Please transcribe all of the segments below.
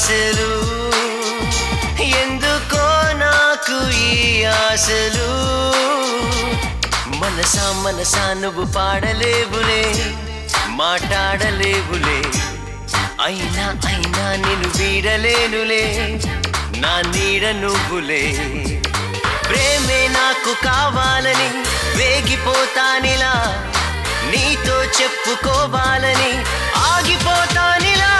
ఆశలు ఎందుకో నాకు ఈ ఆశలు మనసా మనసా నువ్వు పాడలేవులే మాట్లాడలేవులే అయినా అయినా నేను వీడలేనులే నా నీడ నువ్వులే ప్రేమే నాకు కావాలని వేగిపోతానిలా నీతో చెప్పుకోవాలని ఆగిపోతానిలా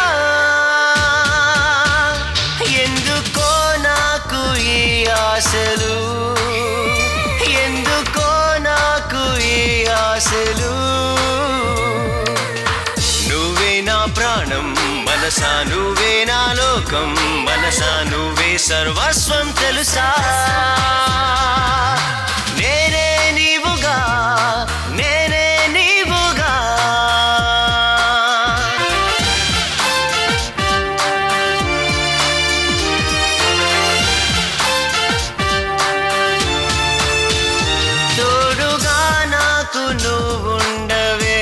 ఎందుకో నాకు ఈ ఆశలు ఎందుకో నాకు ఈ ఆశలు నువ్వే నా ప్రాణం మనసా నువ్వే నా లోకం మనసా నువ్వే సర్వస్వం తెలుసా నేనే నీవుగా నేనే నీవుగా తోడుగా నాకు నువ్వుండవే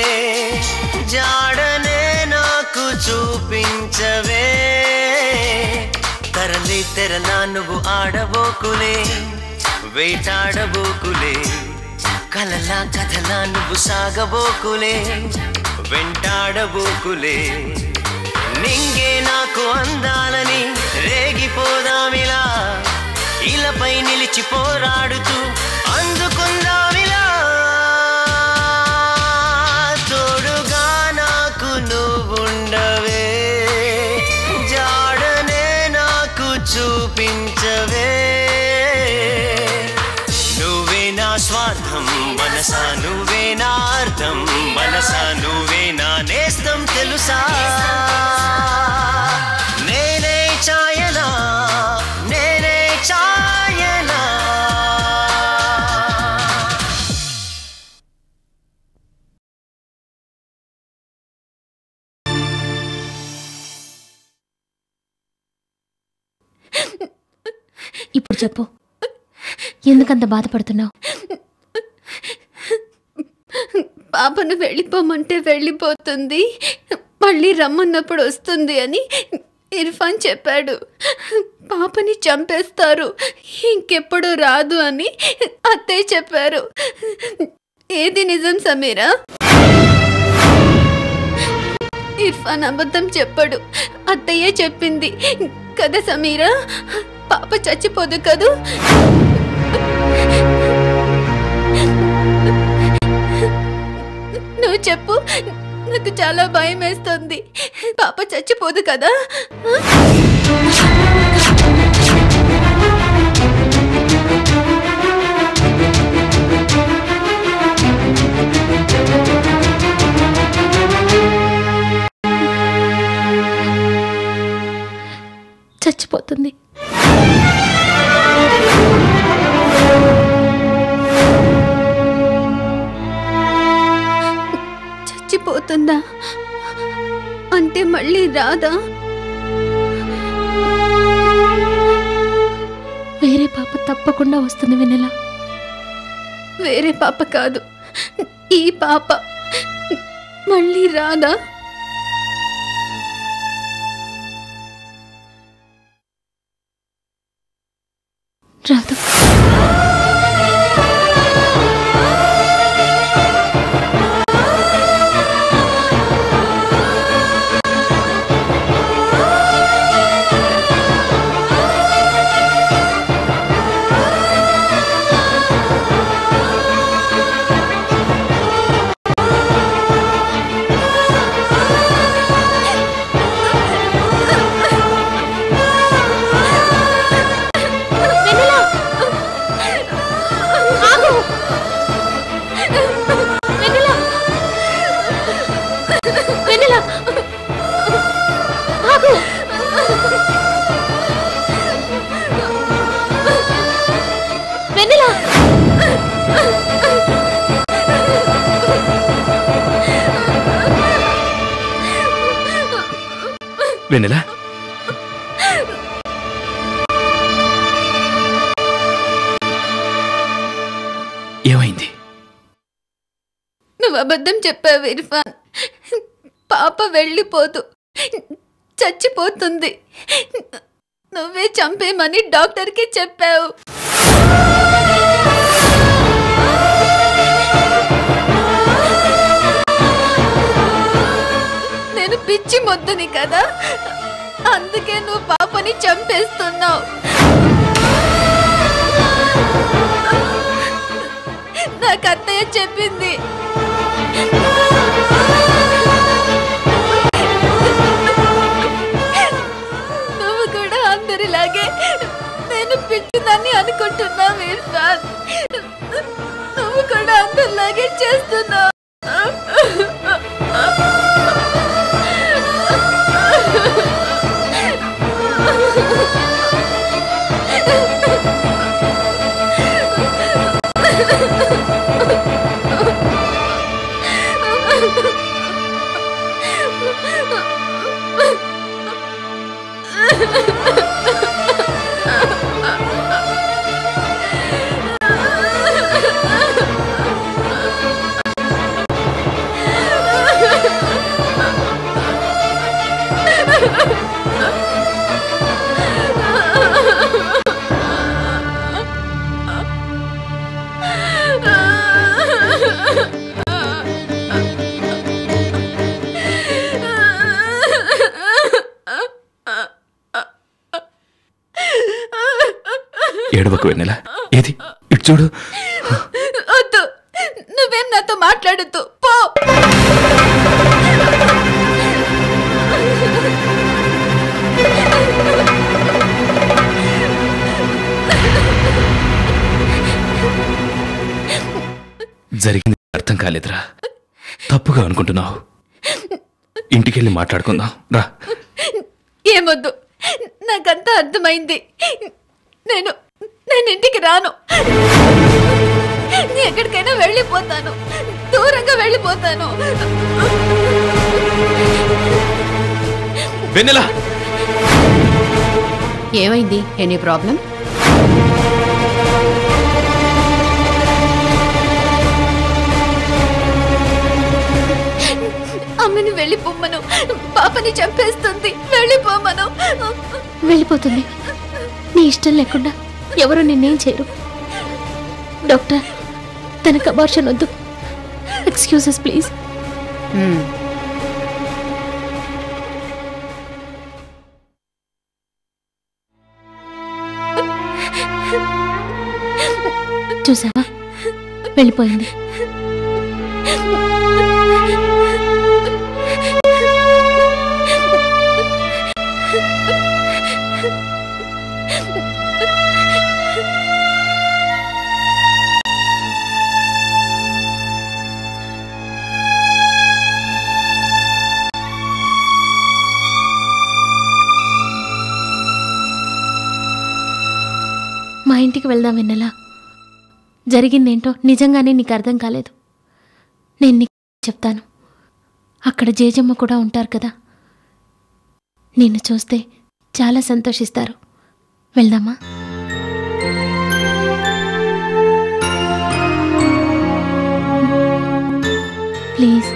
జాడనే నాకు చూపించవే తరలి తెరలా నువ్వు ఆడబోకులే వేటాడబోకులే కలలా కథలా నువ్వు సాగబోకులే వెంటాడబోకులే నింగే నాకు అందాలని రేగిపోదామిలా ఇలపై నిలిచి పోరాడుతూ అందుకుందామిలా తోడుగా నాకు నువ్వుండవే జాడనే నాకు చూపించవే నువ్వే నా స్వార్థం మనసా నువ్వే నా అర్థం మనసా నువ్వే నా నేస్తం తెలుసా నేనే ఛాయలా నేనే ఛాయలా ఇప్పుడు చెప్పు ఎందుకంత బాధపడుతున్నావు పాపను వెళ్ళిపోమంటే వెళ్ళిపోతుంది మళ్ళీ రమ్మన్నప్పుడు వస్తుంది అని ఇర్ఫాన్ చెప్పాడు పాపని చంపేస్తారు ఇంకెప్పుడు రాదు అని అత్తయ్య చెప్పారు ఏది నిజం సమీరా ఇర్ఫాన్ అబద్ధం చెప్పాడు అత్తయ్యే చెప్పింది కదా సమీరా పాప చచ్చిపోదు కదూ నువ్వు చెప్పు నాకు చాలా భయం వేస్తుంది పాప చచ్చిపోదు కదా చచ్చిపోతుంది చచ్చిపోతుందా అంటే మళ్ళీ రాదా వేరే పాప తప్పకుండా వస్తుంది వెన్నెల వేరే పాప కాదు ఈ పాప మళ్ళీ రాదా రాదు వెన్నెల ఆగు వెన్నెల వెన్నెలా ఏమైంది నువ్వు అబద్ధం చెప్పావు ఇర్ఫాన్ పాప వెళ్ళిపోదు చచ్చిపోతుంది నువ్వే చంపేమని డాక్టర్కి చెప్పావు నేను పిచ్చి మొద్దుని కదా అందుకే నువ్వు పాపని చంపేస్తున్నావు నాకు అత్తయ్య చెప్పింది నువ్వు కూడా అందరిలాగే నేను పిచ్చిదాన్ని అనుకుంటున్నావు ఇర్ఫాన్ నువ్వు కూడా అందరిలాగే చేస్తున్నావు ఏడవకు వెన్నెల ఏది ఇటు చూడు వద్దు నువ్వేం నాతో మాట్లాడద్దు పో జరిగింది అర్థం కాలేదురా తప్పుగా అనుకుంటున్నావు ఇంటికెళ్ళి మాట్లాడుకుందాం రా ఏమొద్దు నాకంతా అర్థమైంది నేను నేను ఇంటికి రాను ఎక్కడికైనా వెళ్ళిపోతాను దూరంగా వెళ్ళిపోతాను వెన్నెల ఏమైంది ఎనీ ప్రాబ్లం అమ్మని వెళ్ళిపోమ్మను పాపని చంపేస్తుంది వెళ్ళిపోమ్మను వెళ్ళిపోతుంది నీ ఇష్టం లేకుండా ఎవరు నిన్నేం చేయరు డాక్టర్ తనకు అబార్షన్ వద్దు ఎక్స్క్యూజెస్ ప్లీజ్ మ్మ్. చూసావా వెళ్ళిపోయింది మా ఇంటికి వెళ్దాం వెన్నెలా జరిగిందేంటో నిజంగానే నీకు అర్థం కాలేదు నేను నీకు చెప్తాను అక్కడ జేజమ్మ కూడా ఉంటారు కదా నిన్ను చూస్తే చాలా సంతోషిస్తారు వెళ్దామా ప్లీజ్